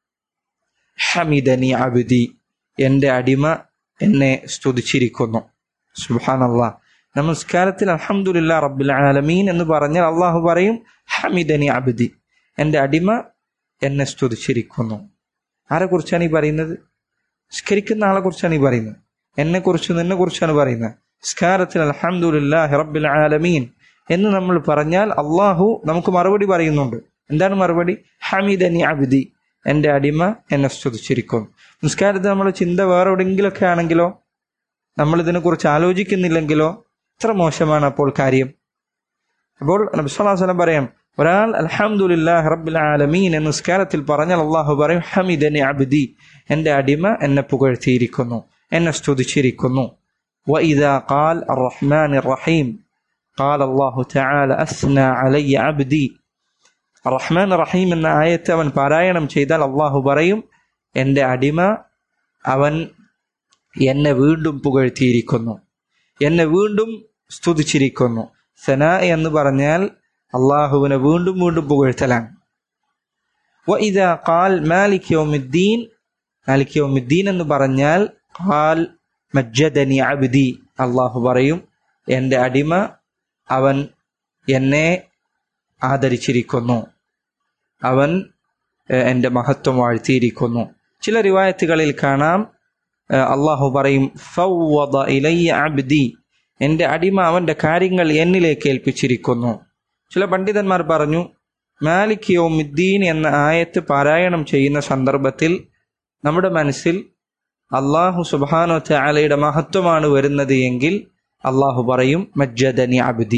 ഹമിദനി അബ്ദി എൻ്റെ അടിമ എന്നെ സ്തുതിച്ചിരിക്കുന്നു സുബ്ഹാനല്ലാ നമസ്കാരത്തിൽ അൽഹംദുലില്ലാ റബ്ബിൽ ആലമീൻ എന്ന് പറഞ്ഞാൽ അള്ളാഹു പറയും ഹമിദനി അബ്ദി എൻ്റെ അടിമ എന്നെ സ്തുതിച്ചിരിക്കുന്നു ആരെ കുറിച്ചാണ് ഈ പറയുന്നത് സ്കരിക്കുന്ന ആളെ കുറിച്ചാണ് ഈ പറയുന്നത് എന്നെ കുറിച്ച് നിന്നെ കുറിച്ചാണ് പറയുന്നത് സ്കാരത്തിൽ അൽഹംദുലില്ലാഹി റബ്ബിൽ ആലമീൻ എന്ന് നമ്മൾ പറഞ്ഞാൽ അള്ളാഹു നമുക്ക് മറുപടി പറയുന്നുണ്ട് എന്താണ് മറുപടി ഹമീദനി അബ്ദി എൻ്റെ അടിമ എന്നെ സ്തുതിച്ചിരിക്കുന്നു നിസ്കാരത്തിൽ നമ്മുടെ ചിന്ത വേറെ എവിടെയെങ്കിലുമൊക്കെ ആണെങ്കിലോ നമ്മൾ ഇതിനെക്കുറിച്ച് ആലോചിക്കുന്നില്ലെങ്കിലോ എത്ര മോശമാണ് അപ്പോൾ കാര്യം അപ്പോൾ നബിസ്വലാസ്ലം പറയാം ഒരാൾ അൽഹംദുലില്ലാഹി റബ്ബിൽ ആലമീൻ എന്ന നിസ്കാരത്തിൽ പറഞ്ഞാൽ അള്ളാഹു പറയും ഹമിദനി അബ്ദി എൻ്റെ അടിമ എന്നെ പുകഴ്ത്തിയിരിക്കുന്നു എന്നെ സ്തുതിച്ചിരിക്കുന്നു وإذا قال الرحمن الرحيم قال الله تعالى أثنى علي عبدي റഹ്മാൻ റഹീം എന്ന ആയത്ത് അവൻ പാരായണം ചെയ്താൽ അള്ളാഹു പറയും എൻ്റെ അടിമ അവൻ എന്നെ വീണ്ടും പുകഴ്ത്തിയിരിക്കുന്നു എന്നെ വീണ്ടും സ്തുതിച്ചിരിക്കുന്നു സന എന്ന് പറഞ്ഞാൽ അള്ളാഹുവിനെ വീണ്ടും വീണ്ടും പുകഴ്ത്തലാണ് وإذا قال مالك يوم الدين مالك يوم الدين എന്ന് പറഞ്ഞാൽ قال മജ്ജദനി അബ്ദി അള്ളാഹു പറയും എൻ്റെ അടിമ അവൻ എന്നെ ആദരിച്ചിരിക്കുന്നു അവൻ ഏഹ്, എൻ്റെ മഹത്വം വാഴ്ത്തിയിരിക്കുന്നു ചില റിവായത്തുകളിൽ കാണാം ഏഹ്, അള്ളാഹു പറയും ഫൗവദ ഇലയ്യ അബ്ദി എൻ്റെ അടിമ അവൻ്റെ കാര്യങ്ങൾ എന്നിലേക്ക് ഏൽപ്പിച്ചിരിക്കുന്നു ചില പണ്ഡിതന്മാർ പറഞ്ഞു മാലിക് യോമിദ്ദീൻ എന്ന ആയത്ത് പാരായണം ചെയ്യുന്ന സന്ദർഭത്തിൽ നമ്മുടെ മനസ്സിൽ അള്ളാഹു സുബാനോ ചാലയുടെ മഹത്വമാണ് വരുന്നത് എങ്കിൽ അള്ളാഹു പറയും മജ്ജദനി അബ്ദി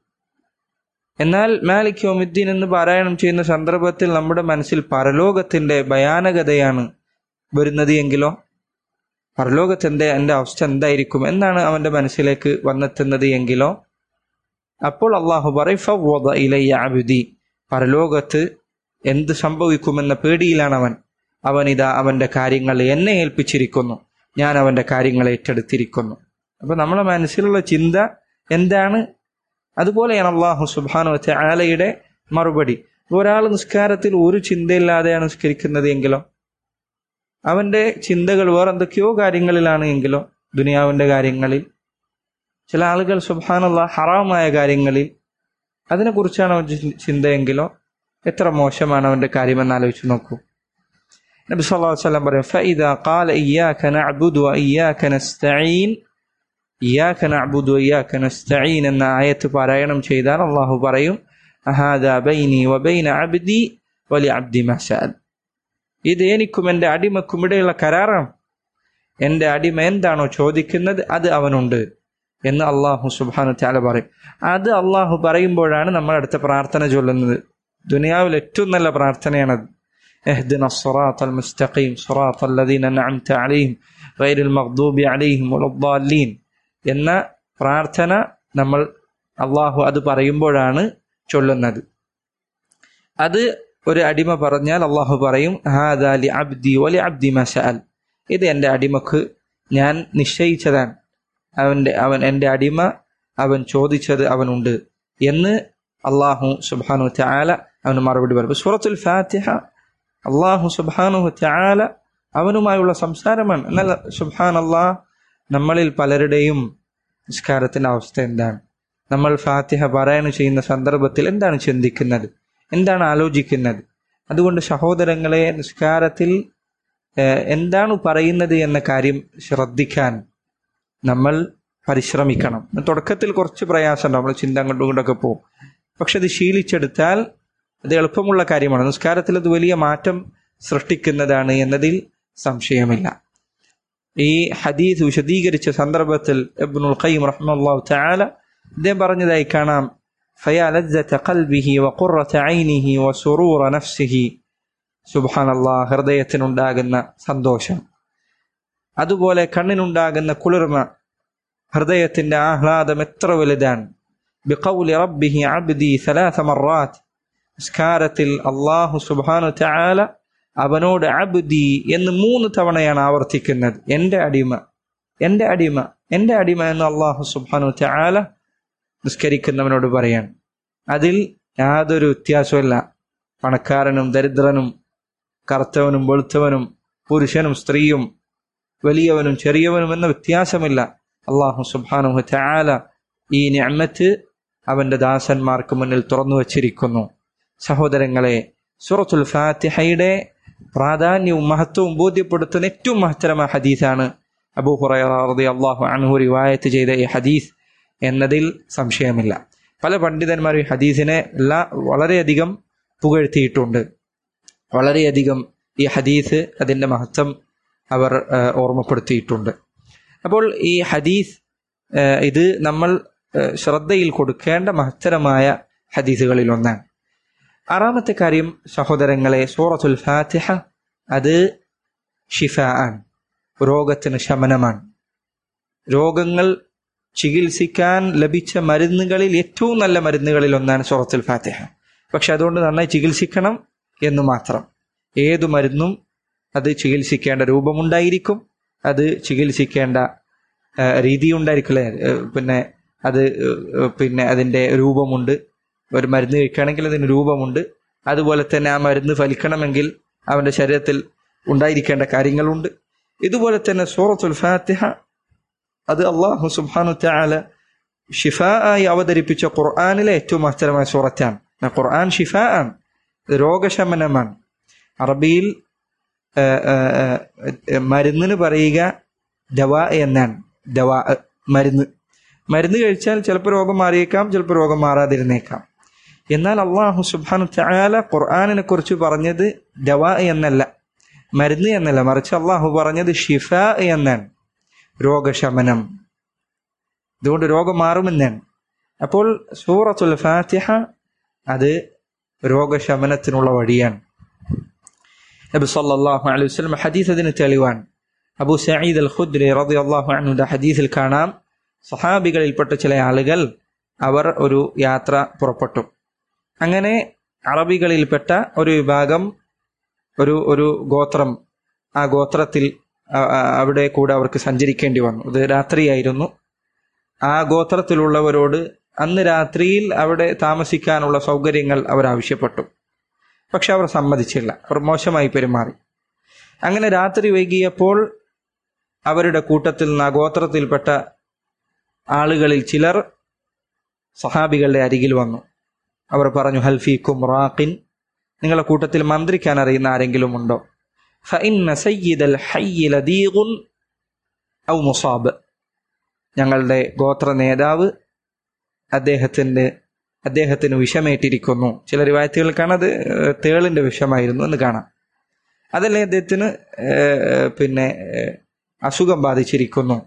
എന്നാൽ മാലിക് യോമിദ്ദീൻ എന്ന് പാരായണം ചെയ്യുന്ന സന്ദർഭത്തിൽ നമ്മുടെ മനസ്സിൽ പരലോകത്തിന്റെ ഭയാനകതയാണ് വരുന്നത് എങ്കിലോ പരലോകത്തിന്റെ എൻ്റെ അവസ്ഥ എന്തായിരിക്കും എന്നാണ് അവന്റെ മനസ്സിലേക്ക് വന്നെത്തുന്നത് എങ്കിലോ അപ്പോൾ അള്ളാഹു പറയും ഫവ്വദ ഇലയ്യ അബ്ദി പരലോകത്ത് എന്ത് സംഭവിക്കുമെന്ന പേടിയിലാണ് അവൻ അവൻ ഇതാ അവന്റെ കാര്യങ്ങൾ എന്നെ ഏൽപ്പിച്ചിരിക്കുന്നു ഞാൻ അവന്റെ കാര്യങ്ങൾ ഏറ്റെടുത്തിരിക്കുന്നു അപ്പൊ നമ്മളെ മനസ്സിലുള്ള ചിന്ത എന്താണ് അതുപോലെയാണ് അള്ളാഹു സുബാനു ആലയുടെ മറുപടി ഒരാൾ നിസ്കാരത്തിൽ ഒരു ചിന്തയില്ലാതെയാണ് നിസ്കരിക്കുന്നത് എങ്കിലോ അവന്റെ ചിന്തകൾ വേറെ എന്തൊക്കെയോ കാര്യങ്ങളിലാണ് എങ്കിലോ ദുനിയാവിന്റെ കാര്യങ്ങളിൽ ചില ആളുകൾ സുബാനുള്ള ഹറാമായ കാര്യങ്ങളിൽ അതിനെക്കുറിച്ചാണ് അവൻ ചി- ചിന്തയെങ്കിലോ എത്ര മോശമാണ് അവന്റെ കാര്യമെന്ന് ആലോചിച്ച് നോക്കൂ നബി സല്ലല്ലാഹു അലൈഹി വസല്ലം പറയും فإذا قال إياك نعبد وإياك نستعين إياك نعبد وإياك نستعين എന്ന ആയത്ത് പാരായണം ചെയ്താൽ അള്ളാഹു പറയും هذا بيني وبين عبدي ولعبدي ما سأل ഇത് എനിക്കും എൻ്റെ അടിമക്കും ഇടയുള്ള കരാറാണ് എൻ്റെ അടിമ എന്താണോ ചോദിക്കുന്നത് അത് അവനുണ്ട് എന്ന് അള്ളാഹു സുബാനു താല പറയും അത് അള്ളാഹു പറയുമ്പോഴാണ് നമ്മൾ അടുത്ത പ്രാർത്ഥന ചൊല്ലുന്നത് ദുനിയാവിൽ ഏറ്റവും നല്ല പ്രാർത്ഥനയാണത് اهدنا الصراط المستقيم صراط الذين أنعمت عليهم غير المغضوب عليهم ولا الضالين എന്ന പ്രാർത്ഥന നമ്മൾ അള്ളാഹു അത് പറയുമ്പോഴാണ് ചൊല്ലുന്നത് അത് ഒരു അടിമ പറഞ്ഞാൽ അള്ളാഹു പറയും ഹാദാ ലി അബ്ദി വലി അബ്ദി മസഅൽ ഇത് എൻ്റെ അടിമക്ക് ഞാൻ നിശ്ചയിച്ചതാണ് അവൻ്റെ അവൻ എൻ്റെ അടിമ അവൻ ചോദിച്ചത് അവനുണ്ട് എന്ന് അള്ളാഹു സുബാനു ചാല അവന് മറുപടി പറയും സൂറത്തുൽ ഫാത്തിഹ അള്ളാഹു സുബാനു ചാല അവനുമായുള്ള സംസാരമാണ് എന്നാൽ സുബാൻ അള്ളാഹ് നമ്മളിൽ പലരുടെയും നിസ്കാരത്തിന്റെ അവസ്ഥ എന്താണ് നമ്മൾ ഫാത്തിഹ പാരായണം ചെയ്യുന്ന സന്ദർഭത്തിൽ എന്താണ് ചിന്തിക്കുന്നത് എന്താണ് ആലോചിക്കുന്നത് അതുകൊണ്ട് സഹോദരങ്ങളെ നിസ്കാരത്തിൽ ഏഹ്, എന്താണ് പറയുന്നത് എന്ന കാര്യം ശ്രദ്ധിക്കാൻ നമ്മൾ പരിശ്രമിക്കണം തുടക്കത്തിൽ കുറച്ച് പ്രയാസമുണ്ട് നമ്മൾ ചിന്ത അങ്ങോട്ടും ഇങ്ങോട്ടൊക്കെ പോകും പക്ഷെ അത് ശീലിച്ചെടുത്താൽ അത് എളുപ്പമുള്ള കാര്യമാണ് നിസ്കാരത്തിൽ അത് വലിയ മാറ്റം സൃഷ്ടിക്കുന്നതാണ് എന്നതിൽ സംശയമില്ല ഈ ഹദീസ് വിശദീകരിച്ച സന്ദർഭത്തിൽ ഇബ്നുൽ ഖയ്യിം റഹ്മത്തുള്ളാഹു തആല ഇദ്ദേഹം പറഞ്ഞതായി കാണാം ഫയാ ലജ്ജത ഖൽബിഹി വഖുറത ഐനിഹി വസുറൂറ നഫ്സിഹി സുബ്ഹാനല്ലാഹ് ഹൃദയത്തിനുണ്ടാകുന്ന സന്തോഷം അതുപോലെ കണ്ണിനുണ്ടാകുന്ന കുളിർമ ഹൃദയത്തിന്റെ ആഹ്ലാദം എത്ര വലുതാണ് ബിഖൗലി റബ്ബിഹി അബ്ദി സലാസ മറാത്ത് നിസ്കാരത്തിൽ അള്ളാഹു സുബ്ഹാനു തആല അവനോട് അബ്ദി എന്ന് മൂന്ന് തവണയാണ് ആവർത്തിക്കുന്നത് എൻ്റെ അടിമ എൻ്റെ അടിമ എൻ്റെ അടിമ എന്ന് അള്ളാഹു സുബ്ഹാനു തആല നിസ്കരിക്കുന്നവനോട് പറയാൻ അതിൽ യാതൊരു വ്യത്യാസമില്ല പണക്കാരനും ദരിദ്രനും കറുത്തവനും വെളുത്തവനും പുരുഷനും സ്ത്രീയും വലിയവനും ചെറിയവനും എന്ന വ്യത്യാസമില്ല അള്ളാഹു സുബ്ഹാനു തആല ഈ നിഅമത്ത് അവന്റെ ദാസന്മാർക്ക് മുന്നിൽ തുറന്നു വച്ചിരിക്കുന്നു സഹോദരങ്ങളെ സൂറത്തുൽ ഫാത്തിഹയുടെ പ്രാധാന്യവും മഹത്വവും ബോധ്യപ്പെടുത്തുന്ന ഏറ്റവും മഹത്തരമായ ഹദീസാണ് അബൂ ഹുറൈറ റളിയല്ലാഹു അൻഹു റിവായത്ത് ചെയ്ത ഈ ഹദീസ് എന്നതിൽ സംശയമില്ല പല പണ്ഡിതന്മാരും ഈ ഹദീസിനെ എല്ലാ വളരെയധികം പുകഴ്ത്തിയിട്ടുണ്ട് വളരെയധികം ഈ ഹദീസ് അതിൻ്റെ മഹത്വം അവർ ആ, ഓർമ്മപ്പെടുത്തിയിട്ടുണ്ട് അപ്പോൾ ഈ ഹദീസ് ആ, ഇത് നമ്മൾ ആ, ശ്രദ്ധയിൽ കൊടുക്കേണ്ട മഹത്തരമായ ഹദീസുകളിൽ ഒന്നാണ് ആറാമത്തെ കാര്യം സഹോദരങ്ങളെ സൂറത്തുൽ ഫാത്തിഹ അത് ഷിഫ ആണ് രോഗത്തിന് ശമനമാണ് രോഗങ്ങൾ ചികിത്സിക്കാൻ ലഭിച്ച മരുന്നുകളിൽ ഏറ്റവും നല്ല മരുന്നുകളിൽ ഒന്നാണ് സൂറത്തുൽ ഫാത്തിഹ പക്ഷെ അതുകൊണ്ട് നന്നായി ചികിത്സിക്കണം എന്ന് മാത്രം ഏതു മരുന്നും അത് ചികിത്സിക്കേണ്ട രൂപമുണ്ടായിരിക്കും അത് ചികിത്സിക്കേണ്ട ആ, രീതി ഉണ്ടായിരിക്കില്ലേ ആ, പിന്നെ അത് ആ, പിന്നെ അതിൻ്റെ രൂപമുണ്ട് ഒരു മരുന്ന് കഴിക്കുകയാണെങ്കിൽ അതിന് രൂപമുണ്ട് അതുപോലെ തന്നെ ആ മരുന്ന് ഫലിക്കണമെങ്കിൽ അവന്റെ ശരീരത്തിൽ ഉണ്ടായിരിക്കേണ്ട കാര്യങ്ങളുണ്ട് ഇതുപോലെ തന്നെ സൂറത്തുൽ ഫാത്തിഹ അത് അള്ളാഹു സുബ്ഹാനു തആല ഷിഫ ആയി അവതരിപ്പിച്ച ഖുർആനിലെ ഏറ്റവും മഹത്തരമായ സൂറത്താണ് ആ ഖുർആൻ ഷിഫ ആണ് ഇത് രോഗശമനമാണ് അറബിയിൽ ആ, ആ, ആ, മരുന്നിന് പറയുക ദവാ എന്നാണ് ദവാ മരുന്ന് മരുന്ന് കഴിച്ചാൽ ചിലപ്പോൾ രോഗം മാറിയേക്കാം ചിലപ്പോൾ രോഗം മാറാതിരുന്നേക്കാം എന്നാൽ അള്ളാഹു സുബ്ഹാനു തആല ഖുർആനിനെ കുറിച്ച് പറഞ്ഞത് ദവാ എന്നല്ല മരുന്ന് എന്നല്ല മറിച്ച് അള്ളാഹു പറഞ്ഞത് ഷിഫ എന്നാണ് രോഗശമനം ഇതുകൊണ്ട് രോഗം മാറുമെന്നാണ് അപ്പോൾ സൂറത്തുൽ ഫാത്തിഹ അത് രോഗശമനത്തിനുള്ള വഴിയാണ് നബി സല്ലല്ലാഹു അലൈഹി വസല്ലം ഹദീസ് അതിന് തെളിവാണ് അബൂ സഈദ് അൽ ഖുദ്രി റളിയല്ലാഹു അൻഹുയുടെ ഹദീസിൽ കാണാം സഹാബികളിൽപ്പെട്ട ചില ആളുകൾ അവർ ഒരു യാത്ര പുറപ്പെട്ടു അങ്ങനെ അറബികളിൽപ്പെട്ട ഒരു വിഭാഗം ഒരു ഒരു ഗോത്രം ആ ഗോത്രത്തിൽ ആ- ആ- അവിടെ കൂടെ അവർക്ക് സഞ്ചരിക്കേണ്ടി വന്നു ഇത് രാത്രിയായിരുന്നു ആ ഗോത്രത്തിലുള്ളവരോട് അന്ന് രാത്രിയിൽ അവിടെ താമസിക്കാനുള്ള സൗകര്യങ്ങൾ അവർ ആവശ്യപ്പെട്ടു പക്ഷെ അവർ സമ്മതിച്ചില്ല അവർ മോശമായി പെരുമാറി അങ്ങനെ രാത്രി വൈകിയപ്പോൾ അവരുടെ കൂട്ടത്തിൽ നിന്ന് ആ ഗോത്രത്തിൽപ്പെട്ട ആളുകളിൽ ചിലർ സഹാബികളുടെ അരികിൽ വന്നു അവർ പറഞ്ഞു ഹൽഫീക്കും റാഖിൻ നിങ്ങളുടെ കൂട്ടത്തിൽ മന്ത്രിക്കാൻ അറിയുന്ന ആരെങ്കിലും ഉണ്ടോ ഫഇന്ന സയ്യിദൽ ഹയ്യി ലദീഖുൻ ഔ മുസാബ് ഞങ്ങളുടെ ഗോത്ര നേതാവ് അദ്ദേഹത്തിന്റെ അദ്ദേഹത്തിന് വിഷമേറ്റിരിക്കുന്നു ചില റിവായത്തുകൾ കാണത് തേളിന്റെ വിഷമായിരുന്നു എന്ന് കാണാം അതല്ലേ അദ്ദേഹത്തിന് ഏഹ്, പിന്നെ ഏഹ്, അസുഖം ബാധിച്ചിരിക്കുന്നു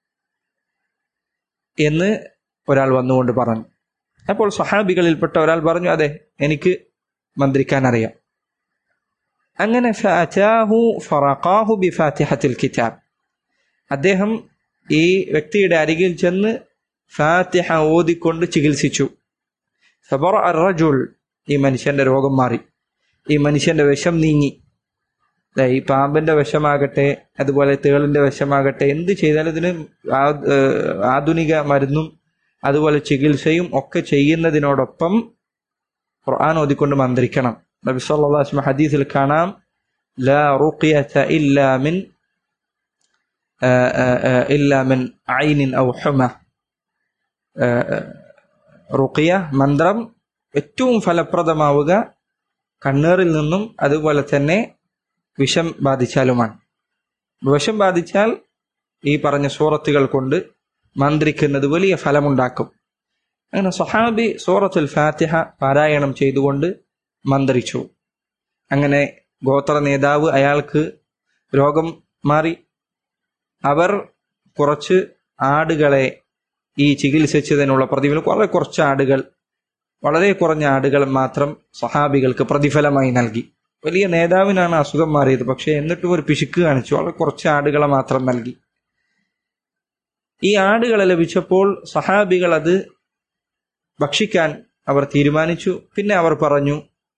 എന്ന് ഒരാൾ വന്നുകൊണ്ട് പറഞ്ഞു അപ്പോൾ സഹാബികളിൽപ്പെട്ട ഒരാൾ പറഞ്ഞു അതെ എനിക്ക് മന്ത്രിക്കാൻ അറിയാം അങ്ങനെ ഫഅതാഹു ഫറഖാഹു ബിഫാത്തിഹത്തിൽ കിതാബ് അദ്ദേഹം ഈ വ്യക്തിയുടെ അരികിൽ ചെന്ന് ഫാത്തിഹ ഓതിക്കൊണ്ട് ചികിത്സിച്ചു ഫബറ റജുൽ ഈ മനുഷ്യന്റെ രോഗം മാറി ഈ മനുഷ്യന്റെ വിഷം നീങ്ങി ദാ ഈ പാമ്പിന്റെ വിഷമാകട്ടെ അതുപോലെ തേളിന്റെ വിഷമാകട്ടെ എന്ത് ചെയ്താലും ഇതിന് ആ- ഏഹ് ആധുനിക മരുന്നും അതുപോലെ ചികിത്സയും ഒക്കെ ചെയ്യുന്നതിനോടൊപ്പം ഖുർആൻ ഓതിക്കൊണ്ട് മന്ത്രിക്കണം നബി സല്ലല്ലാഹു അലൈഹി വസല്ലം ഹദീസിൽ കാണാം ലാ റുഖിയത ഇല്ലാ മിൻ ആ, ആ, ആ, ഇല്ലാ മിൻ ഐനിൻ ഔ ഹുമ ആ, ആ, റുഖിയ മന്ത്രം ഏറ്റവും ഫലപ്രദമാവുക കണ്ണേറിൽ നിന്നും അതുപോലെ തന്നെ വിഷം ബാധിച്ചാലുമാണ് വിഷം ബാധിച്ചാൽ ഈ പറഞ്ഞ സൂറത്തുകൾ കൊണ്ട് മന്ത്രിക്കുന്നത് വലിയ ഫലമുണ്ടാക്കും അങ്ങനെ സഹാബി സൂറത്തുൽ ഫാത്തിഹ പാരായണം ചെയ്തുകൊണ്ട് മന്ത്രിച്ചു അങ്ങനെ ഗോത്ര നേതാവ് അയാൾക്ക് രോഗം മാറി അവർ കുറച്ച് ആടുകളെ ഈ ചികിത്സിച്ചതിനുള്ള പ്രതിഫലം വളരെ കുറച്ച് ആടുകൾ വളരെ കുറഞ്ഞ ആടുകൾ മാത്രം സഹാബികൾക്ക് പ്രതിഫലമായി നൽകി വലിയ നേതാവിനാണ് അസുഖം മാറിയത് പക്ഷെ എന്നിട്ടും ഒരു പിശുക്ക് കാണിച്ചു വളരെ കുറച്ച് ആടുകളെ മാത്രം നൽകി ഈ ആടുകളെ ലഭിച്ചപ്പോൾ സഹാബികൾ അത് ഭക്ഷിക്കാൻ അവർ തീരുമാനിച്ചു പിന്നെ അവർ പറഞ്ഞു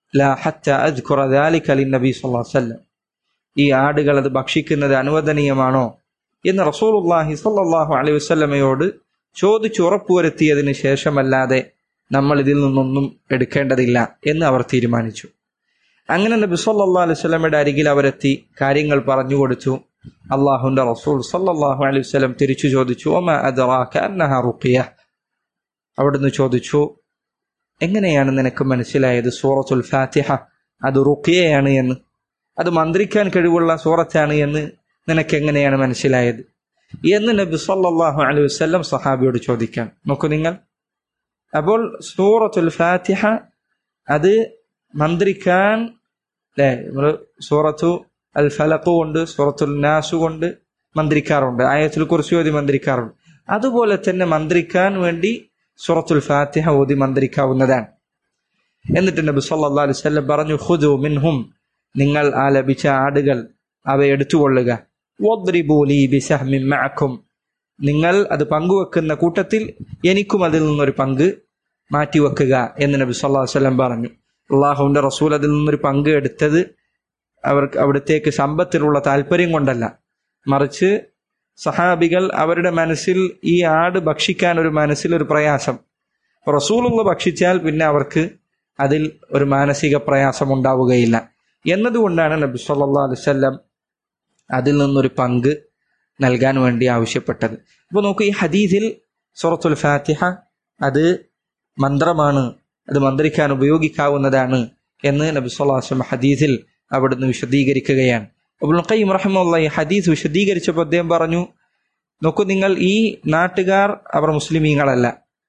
ലാ ഹത്ത അദ്കുറ ദാലിക ലിന്നബി സല്ലല്ലാഹു അലൈഹി വസല്ലം ഈ ആടുകൾ അത് ഭക്ഷിക്കുന്നത് അനുവദനീയമാണോ എന്ന് റസൂലുള്ളാഹി സ്വല്ലല്ലാഹു അലൈഹി വസല്ലമയോട് ചോദിച്ചു ഉറപ്പുവരുത്തിയതിന് ശേഷമല്ലാതെ നമ്മൾ ഇതിൽ നിന്നൊന്നും എടുക്കേണ്ടതില്ല എന്ന് അവർ തീരുമാനിച്ചു അങ്ങനെ നബി സല്ലല്ലാഹു അലൈഹി വസല്ലമയുടെ അരികിൽ അവരെത്തി കാര്യങ്ങൾ പറഞ്ഞു കൊടുത്തു അള്ളാഹുന്റെ റസൂൽ സല്ലല്ലാഹു അലൈഹി വസല്ലം തിരിച്ചു ചോദിച്ചു ഒമ അദ്റാക അന്നഹ റുഖിയ അവിടുന്ന് ചോദിച്ചു എങ്ങനെയാണ് നിനക്ക് മനസ്സിലായത് സൂറത്തുൽ ഫാത്തിഹ അത് റുഖിയയാണ് എന്ന് അത് മന്ത്രിക്കാൻ കഴിവുള്ള സൂറത്താണ് എന്ന് നിനക്ക് എങ്ങനെയാണ് മനസ്സിലായത് എന്ന് നബി സല്ലല്ലാഹു അലൈഹി വസല്ലം സഹാബിയോട് ചോദിക്കാൻ നോക്കൂ നിങ്ങൾ അപ്പോൾ സൂറത്തുൽ ഫാത്തിഹ അത് മന്ത്രിക്കാൻ അല്ലെ നമ്മള് സൂറത്തു അൽ ഫലഖു കൊണ്ട് സൂറത്തുൽ നാസു കൊണ്ട് മന്ത്രിക്കാറുണ്ട് ആയത്തിൽ കുറിച്ച് ഓതി മന്ത്രിക്കാറുണ്ട് അതുപോലെ തന്നെ മന്ത്രിക്കാൻ വേണ്ടി സൂറത്തുൽ ഫാത്തിഹ ഓതി മന്ത്രിക്കാവുന്നതാണ് എന്നിട്ട് നബി സല്ലല്ലാഹു അലൈഹി വസല്ലം പറഞ്ഞു ഖുദു മിൻഹും നിങ്ങൾ ആ ലഭിച്ച ആടുകൾ അവ എടുത്തുകൊള്ളുക വദ്രിബൂ ലീ ബിസഹ്മിൻ മഅക്കും നിങ്ങൾ അത് പങ്കുവെക്കുന്ന കൂട്ടത്തിൽ എനിക്കും അതിൽ നിന്നൊരു പങ്ക് മാറ്റിവെക്കുക എന്ന് നബി സല്ലല്ലാഹു അലൈഹി വസല്ലം പറഞ്ഞു അള്ളാഹുവിന്റെ റസൂൽ അതിൽ നിന്നൊരു പങ്ക് എടുത്തത് അവർക്ക് അവിടത്തേക്ക് സമ്പത്തിലുള്ള താല്പര്യം കൊണ്ടല്ല മറിച്ച് സഹാബികൾ അവരുടെ മനസ്സിൽ ഈ ആട് ഭക്ഷിക്കാൻ ഒരു മനസ്സിൽ ഒരു പ്രയാസം റസൂലുള്ള ഭക്ഷിച്ചാൽ പിന്നെ അവർക്ക് അതിൽ ഒരു മാനസിക പ്രയാസം ഉണ്ടാവുകയില്ല എന്നതുകൊണ്ടാണ് നബി സല്ലല്ലാഹു അലൈഹി വസല്ലം അതിൽ നിന്നൊരു പങ്ക് നൽകാൻ വേണ്ടി ആവശ്യപ്പെട്ടത് അപ്പോൾ നോക്കൂ ഈ ഹദീസിൽ സൂറത്തുൽ ഫാത്തിഹ അത് മന്ത്രമാണ് അത് മന്ത്രിക്കാൻ ഉപയോഗിക്കാവുന്നതാണ് എന്ന് നബി സല്ലല്ലാഹു അലൈഹി വസല്ലം ഹദീസിൽ അവിടുന്ന് വിശദീകരിക്കുകയാണ് അബുൽ ഖയ്യിം റഹിമുള്ള ഈ ഹദീസ് വിശദീകരിച്ചപ്പോൾ അദ്ദേഹം പറഞ്ഞു നോക്കൂ നിങ്ങൾ ഈ നാട്ടുകാർ അവർ മുസ്ലിമീങ്ങളല്ല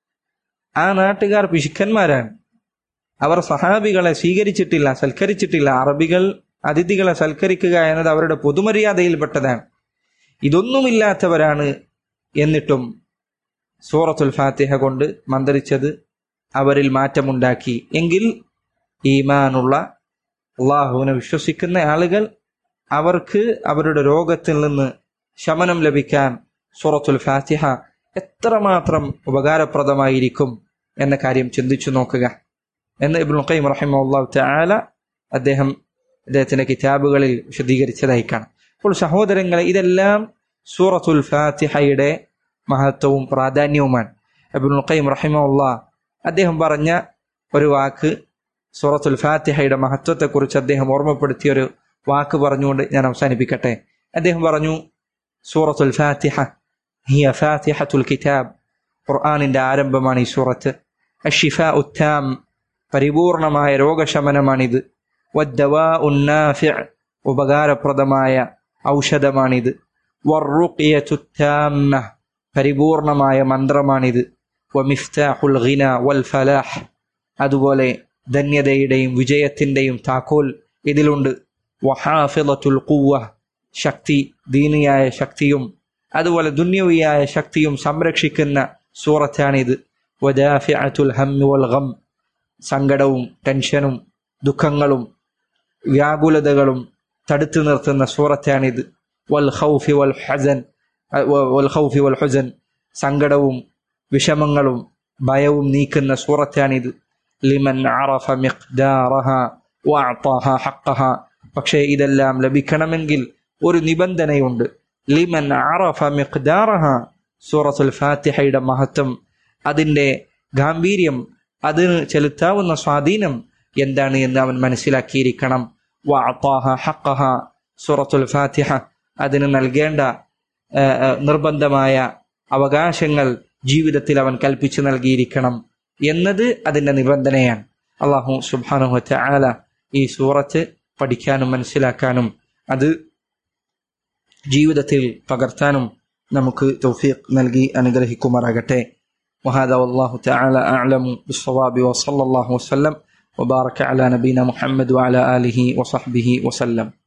ആ നാട്ടുകാർ പിശുക്കന്മാരാണ് അവർ സഹാബികളെ സ്വീകരിച്ചിട്ടില്ല സൽക്കരിച്ചിട്ടില്ല അറബികൾ അതിഥികളെ സൽക്കരിക്കുക എന്നത് അവരുടെ പൊതുമര്യാദയിൽപ്പെട്ടതാണ് ഇതൊന്നുമില്ലാത്തവരാണ് എന്നിട്ടും സൂറത്തുൽ ഫാത്തിഹ കൊണ്ട് മന്ത്രിച്ചത് അവരിൽ മാറ്റമുണ്ടാക്കി എങ്കിൽ ഈമാനുള്ള അള്ളാഹുവിനെ വിശ്വസിക്കുന്ന ആളുകൾ അവർക്ക് അവരുടെ രോഗത്തിൽ നിന്ന് ശമനം ലഭിക്കാൻ സൂറത്തുൽ ഫാത്തിഹ എത്രമാത്രം ഉപകാരപ്രദമായിരിക്കും എന്ന കാര്യം ചിന്തിച്ചു നോക്കുക എന്ന് ഇബ്നു ഖയ്യിം റഹിമഹുല്ലാഹു തആല അദ്ദേഹം അദ്ദേഹത്തിന്റെ കിതാബുകളിൽ വിശദീകരിച്ചതായി കാണാം അപ്പോൾ സഹോദരങ്ങളെ ഇതെല്ലാം സൂറത്തുൽ ഫാത്തിഹയുടെ മഹത്വവും പ്രാധാന്യവുമാണ് ഇബ്നുൽ ഖയ്യിം റഹിമഹുല്ലാ അദ്ദേഹം പറഞ്ഞ ഒരു വാക്ക് സൂറത്തുൽ ഫാത്തിഹയുടെ മഹത്വത്തെക്കുറിച്ച് അദ്ദേഹം ഓർമ്മപ്പെടുത്തിയ ഒരു വാക്ക് പറഞ്ഞുകൊണ്ട് ഞാൻ അവസാനിപ്പിക്കട്ടെ അദ്ദേഹം പറഞ്ഞു സൂറത്തുൽ ഫാത്തിഹ ഹിയ ഫാത്തിഹത്തുൽ കിതാബ് ഖുർആനിന്റെ ആരംഭമാണ് ഈ സൂറത്ത് അഷിഫ ഉത്താം പരിപൂർണമായ രോഗശമനമാണിത് വദ്ദവാ ഉന്നാഫിഅ ഉപകാരപ്രദമായ ഔഷധമാണിത് വർറുഖിയത്തുത്താമ്മ പരിപൂർണമായ മന്ത്രമാണിത് വമിഫ്താഹുൽ ഗിന വൽ ഫലാഹ് അതുപോലെ ധന്യതയുടെയും വിജയത്തിന്റെയും താക്കോൽ ഇതിലുണ്ട് വഹാഫിളത്തുൽ ഖുവ്വ ശക്തി ദീനിയായ ശക്തിയും അതുപോലെ ദുന്യവിയായ ശക്തിയും സംരക്ഷിക്കുന്ന സൂറത്താണിത് വദാഫിഅത്തുൽ ഹമ്മി വൽ ഗം സങ്കടവും ടെൻഷനും ദുഃഖങ്ങളും വ്യാകുലതകളും തടുത്തു നിർത്തുന്ന സൂറത്താണിത് വൽ ഖൗഫി വൽ ഹസൻ വൽ ഖൗഫി വൽ ഹുസൻ സങ്കടവും വിഷമങ്ങളും ഭയവും നീക്കുന്ന സൂറത്താണിത് ലിമൻ അറഫ മിഖ്ദാറഹ വഅതാഹ ഹഖഹ പക്ഷേ ഇതെല്ലാം ലഭിക്കണമെങ്കിൽ ഒരു നിബന്ധനയുണ്ട് ലിമൻ അറഫ മിഖ്ദാറഹ സൂറത്തുൽ ഫാത്തിഹയുടെ മഹത്വം അതിന്റെ ഗാംഭീര്യം അതിന് ചെലുത്താവുന്ന സ്വാധീനം എന്താണ് എന്ന് അവൻ മനസ്സിലാക്കിയിരിക്കണം വഅതാഹ ഹഖഹ സൂറത്തുൽ ഫാത്തിഹ അതിന് നൽകേണ്ട നിർബന്ധമായ അവകാശങ്ങൾ ജീവിതത്തിൽ അവൻ കൽപ്പിച്ചു നൽകിയിരിക്കണം എന്നത് അതിന്റെ നിബന്ധനയാണ് അള്ളാഹു സുബാനുഹ ആല ഈ സൂറത്ത് പഠിക്കാനും മനസ്സിലാക്കാനും അത് ജീവിതത്തിൽ പകർത്താനും നമുക്ക് തൗഫീഖ് നൽകി അനുഗ്രഹിക്കുമാറാകട്ടെ وهذا والله تعالى أعلم بالصواب وصلى الله وسلم وبارك على نبينا محمد وعلى آله وصحبه وسلم